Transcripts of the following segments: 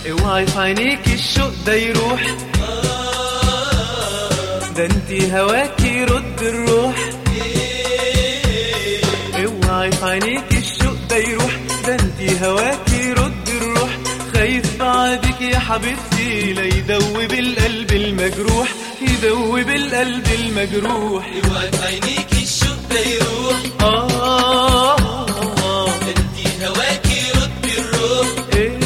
اوعي في عينيك الشوق ده يروح ده انتي هواكي رد الروح اوعي في عينيك الشوق ده يروح ده انتي هواكي رد الروح خايف بعدك يا حبيبتي لا يدوب القلب المجروح يدوب القلب المجروح اوعي في عينيك الشوق ده يروح آه ده انتي هواكي رد الروح إيه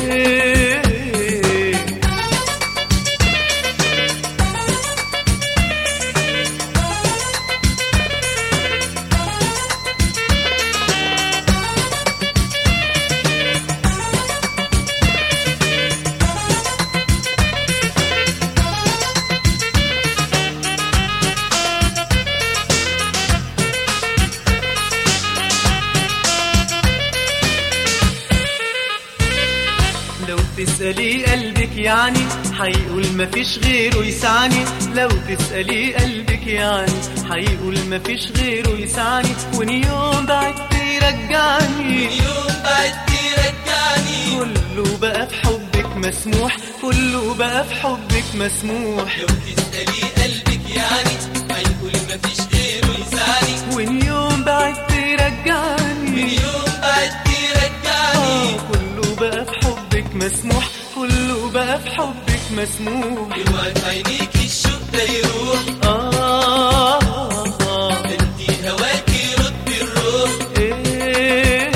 لو تسألي قلبك يعني حيقول مفيش غيره يسعني لو تسألي قلبك يعني حيقول مفيش غيره يسعني ونيوم بعدت يرجعني يوم بعد ترجعني كله بقى في حبك مسموح كله بقى في حبك مسموح لو تسألي قلبك يعني هيقول مفيش غيره يسعني ونيوم بعدت يرجعني يوم بعد ترجعني آه، كله بقى في حبك مسموح كله بقى في حبك مسموح اوعي في عينيك الشوق ده يروح آه آه، ده انتي هواكي رد الروح إيه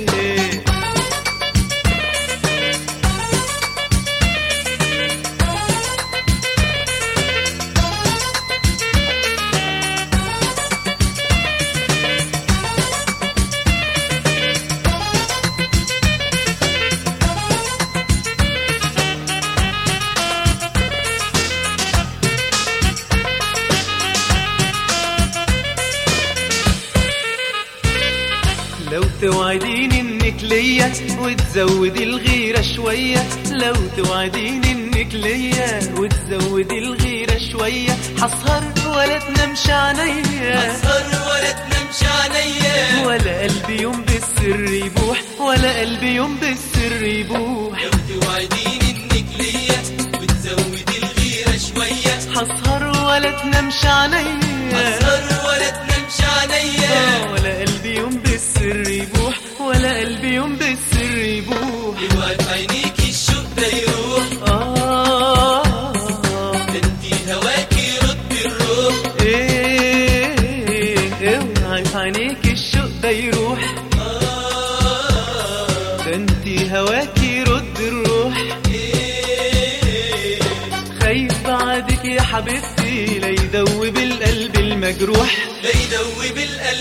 لو توعديني انك ليا وتزودي الغيرة شوية لو توعديني انك ليا وتزودي الغيرة شوية حسهر ولا تنامش عينيا اسهر ولا تنامش عينيا ولا قلبي يوم بالسر يبوح ولا قلبي يوم بالسر يبوح لو توعديني انك ليا وتزودي الغيرة شوية حسهر ولا تنامش عينيا اسهر ولا تنامش عينيا آه، ولا قلبي يوم بالسر يبوح ولا قلبي يوم بالسر يبوح اوعي في عينيك الشوق ده يروح آه ده انتي هواكي رد الروح ايه اوعي في عينيك الشوق ده يروح ده انتي هواكي رد الروح خايف بعدك يا حبيبتي لا يدوب القلب المجروح لا يدوب القلب